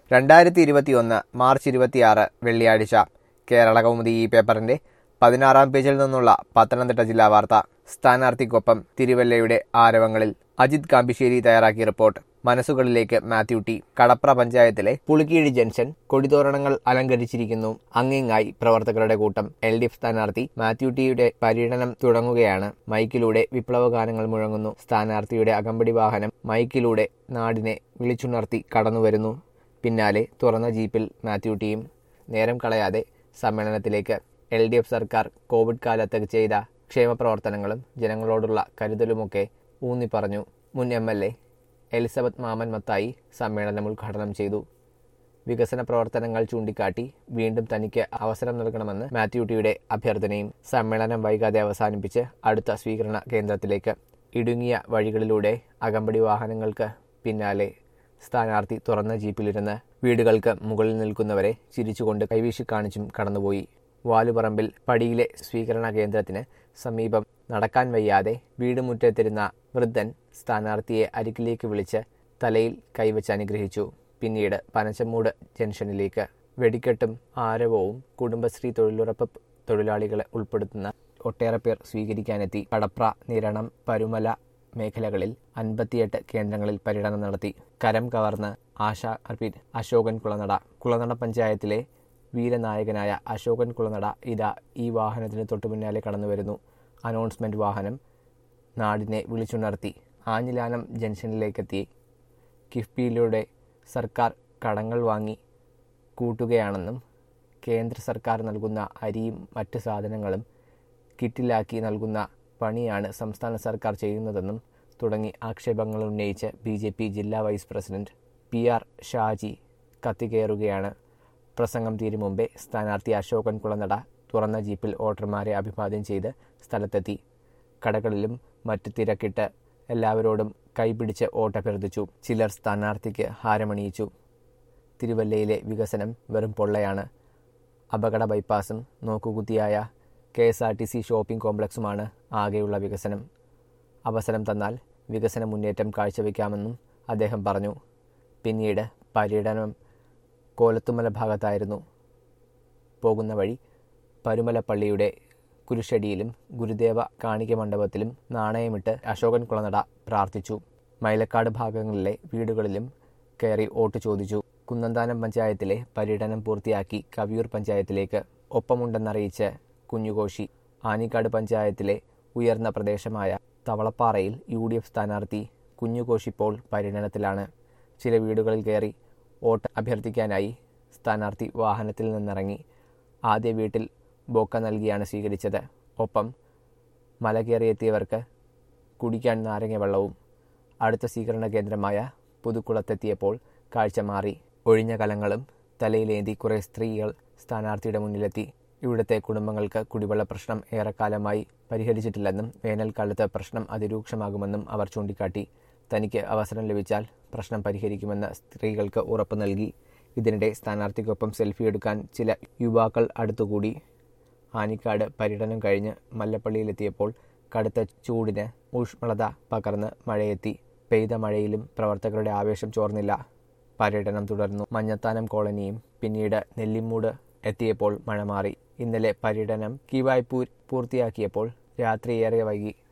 രണ്ടായിരത്തി ഇരുപത്തിയൊന്ന് മാർച്ച് ഇരുപത്തിയാറ് വെള്ളിയാഴ്ച കേരള കൗമുദി ഈ പേപ്പറിന്റെ പതിനാറാം പേജിൽ നിന്നുള്ള പത്തനംതിട്ട ജില്ലാ വാർത്ത സ്ഥാനാർത്ഥിക്കൊപ്പം തിരുവല്ലയുടെ ആരവങ്ങളിൽ അജിത് കാമ്പിശ്ശേരി തയ്യാറാക്കിയ റിപ്പോർട്ട് മനസ്സുകളിലേക്ക് മാത്യു ടി കടപ്ര പഞ്ചായത്തിലെ പുളിക്കീഴി ജംഗ്ഷൻ കൊടിതോരണങ്ങൾ അലങ്കരിച്ചിരിക്കുന്നു അങ്ങിങ്ങായി പ്രവർത്തകരുടെ കൂട്ടം എൽ ഡി എഫ് സ്ഥാനാർത്ഥി മാത്യു ടിയുടെ പര്യടനം തുടങ്ങുകയാണ് മൈക്കിലൂടെ വിപ്ലവ ഗാനങ്ങൾ മുഴങ്ങുന്നു സ്ഥാനാർത്ഥിയുടെ അകമ്പടി വാഹനം മൈക്കിലൂടെ നാടിനെ വിളിച്ചുണർത്തി കടന്നുവരുന്നു പിന്നാലെ തുറന്ന ജീപ്പിൽ മാത്യു ടിയും നേരം കളയാതെ സമ്മേളനത്തിലേക്ക് എൽ ഡി എഫ് സർക്കാർ കോവിഡ് കാലത്ത് ചെയ്ത ക്ഷേമ പ്രവർത്തനങ്ങളും ജനങ്ങളോടുള്ള കരുതലുമൊക്കെ ഊന്നിപ്പറഞ്ഞു മുൻ എം എൽ എ എലിസബത്ത് മാമൻ മത്തായി സമ്മേളനം ഉദ്ഘാടനം ചെയ്തു വികസന പ്രവർത്തനങ്ങൾ ചൂണ്ടിക്കാട്ടി വീണ്ടും തനിക്ക് അവസരം നൽകണമെന്ന് മാത്യു ടിയുടെ അഭ്യർത്ഥനയും സമ്മേളനം വൈകാതെ അവസാനിപ്പിച്ച് അടുത്ത സ്വീകരണ കേന്ദ്രത്തിലേക്ക് ഇടുങ്ങിയ വഴികളിലൂടെ അകമ്പടി വാഹനങ്ങൾക്ക് പിന്നാലെ സ്ഥാനാർത്ഥി തുറന്ന ജീപ്പിലിരുന്ന് വീടുകൾക്ക് മുകളിൽ നിൽക്കുന്നവരെ ചിരിച്ചുകൊണ്ട് കൈവീശി കാണിച്ചും കടന്നുപോയി വാലുപറമ്പിൽ പടിയിലെ സ്വീകരണ കേന്ദ്രത്തിന് സമീപം നടക്കാൻ വയ്യാതെ വീട് മുറ്റത്തിരുന്ന വൃദ്ധൻ സ്ഥാനാർത്ഥിയെ അരികിലേക്ക് വിളിച്ച് തലയിൽ കൈവച്ച് അനുഗ്രഹിച്ചു പിന്നീട് പനച്ചമൂട് ജംഗ്ഷനിലേക്ക് വെടിക്കെട്ടും ആരവവും കുടുംബശ്രീ തൊഴിലുറപ്പ് തൊഴിലാളികളെ ഉൾപ്പെടുത്തുന്ന ഒട്ടേറെ പേർ സ്വീകരിക്കാനെത്തി കടപ്ര നിരണം പരുമല മേഖലകളിൽ അൻപത്തിയെട്ട് കേന്ദ്രങ്ങളിൽ പര്യടനം നടത്തി കരം കവർന്ന് ആശ റിപ്പീറ്റ് അശോകൻ കുളനട കുളനട പഞ്ചായത്തിലെ വീരനായകനായ അശോകൻ കുളനട ഇതാ ഈ വാഹനത്തിന് തൊട്ടുപിന്നാലെ കടന്നുവരുന്നു അനൗൺസ്മെന്റ് വാഹനം നാടിനെ വിളിച്ചുണർത്തി ആഞ്ഞിലാനം ജംഗ്ഷനിലേക്കെത്തി കിഫ്ബിയിലൂടെ സർക്കാർ കടങ്ങൾ വാങ്ങി കൂട്ടുകയാണെന്നും കേന്ദ്ര സർക്കാർ നൽകുന്ന അരിയും മറ്റ് സാധനങ്ങളും കിറ്റിലാക്കി നൽകുന്ന പണിയാണ് സംസ്ഥാന സർക്കാർ ചെയ്യുന്നതെന്നും തുടങ്ങി ആക്ഷേപങ്ങൾ ഉന്നയിച്ച് ബി ജെ പി ജില്ലാ vice president P R Shaji കത്തികയറുകയാണ് പ്രസംഗം തീരും മുമ്പേ സ്ഥാനാർത്ഥി അശോകൻ കുളനട തുറന്ന ജീപ്പിൽ വോട്ടർമാരെ അഭിവാദ്യം ചെയ്ത് സ്ഥലത്തെത്തി കടകളിലും മറ്റ് തിരക്കിട്ട് എല്ലാവരോടും കൈപിടിച്ച് വോട്ടഭ്യർത്ഥിച്ചു ചിലർ സ്ഥാനാർത്ഥിക്ക് ഹാരമണിയിച്ചു തിരുവല്ലയിലെ വികസനം വെറും പൊള്ളയാണ് അപകട ബൈപ്പാസും നോക്കുകുത്തിയായ K S R T C shopping കോംപ്ലക്സുമാണ് ആകെയുള്ള വികസനം അവസരം തന്നാൽ വികസന മുന്നേറ്റം കാഴ്ചവെക്കാമെന്നും അദ്ദേഹം പറഞ്ഞു പിന്നീട് പര്യടനം കോലത്തുമല ഭാഗത്തായിരുന്നു പോകുന്ന വഴി പരുമലപ്പള്ളിയുടെ കുരിശടിയിലും ഗുരുദേവ കാണിക മണ്ഡപത്തിലും നാണയമിട്ട് അശോകൻ കുളനട പ്രാർത്ഥിച്ചു മൈലക്കാട് ഭാഗങ്ങളിലെ വീടുകളിലും കയറി വോട്ട് ചോദിച്ചു കുന്നന്താനം പഞ്ചായത്തിലെ പര്യടനം പൂർത്തിയാക്കി കവിയൂർ പഞ്ചായത്തിലേക്ക് ഒപ്പമുണ്ടെന്നറിയിച്ച് കുഞ്ഞുകോശി ആനിക്കാട് പഞ്ചായത്തിലെ ഉയർന്ന പ്രദേശമായ തവളപ്പാറയിൽ യു ഡി എഫ് സ്ഥാനാർത്ഥി കുഞ്ഞുകോശിപ്പോൾ പര്യടനത്തിലാണ് ചില വീടുകളിൽ കയറി വോട്ട് അഭ്യർത്ഥിക്കാനായി സ്ഥാനാർത്ഥി വാഹനത്തിൽ നിന്നിറങ്ങി ആദ്യ വീട്ടിൽ ബോക്ക നൽകിയാണ് സ്വീകരിച്ചത് ഒപ്പം മല കയറിയെത്തിയവർക്ക് കുടിക്കാൻ നാരങ്ങ വെള്ളവും അടുത്ത സ്വീകരണ കേന്ദ്രമായ പുതുക്കുളത്തെത്തിയപ്പോൾ കാഴ്ച മാറി ഒഴിഞ്ഞ കലങ്ങളും തലയിലേന്തി കുറേ സ്ത്രീകൾ സ്ഥാനാർത്ഥിയുടെ മുന്നിലെത്തി ഇവിടുത്തെ കുടുംബങ്ങൾക്ക് കുടിവെള്ള പ്രശ്നം ഏറെക്കാലമായി പരിഹരിച്ചിട്ടില്ലെന്നും വേനൽക്കാലത്ത് പ്രശ്നം അതിരൂക്ഷമാകുമെന്നും അവർ ചൂണ്ടിക്കാട്ടി തനിക്ക് അവസരം ലഭിച്ചാൽ പ്രശ്നം പരിഹരിക്കുമെന്ന് സ്ത്രീകൾക്ക് ഉറപ്പ് നൽകി ഇതിനിടെ സ്ഥാനാർത്ഥിക്കൊപ്പം സെൽഫി എടുക്കാൻ ചില യുവാക്കൾ അടുത്തുകൂടി ആനിക്കാട് പര്യടനം കഴിഞ്ഞ് മല്ലപ്പള്ളിയിലെത്തിയപ്പോൾ കടുത്ത ചൂടിന് ഊഷ്മളത പകർന്ന് മഴയെത്തി പെയ്ത മഴയിലും പ്രവർത്തകരുടെ ആവേശം ചോർന്നില്ല പര്യടനം തുടർന്നു മഞ്ഞത്താനം കോളനിയും പിന്നീട് നെല്ലിമൂട് എത്തിയപ്പോൾ മഴ മാറി ഇന്നലെ പര്യടനം കീവായ്പൂർ പൂർത്തിയാക്കിയപ്പോൾ രാത്രി ഏറെ വൈകി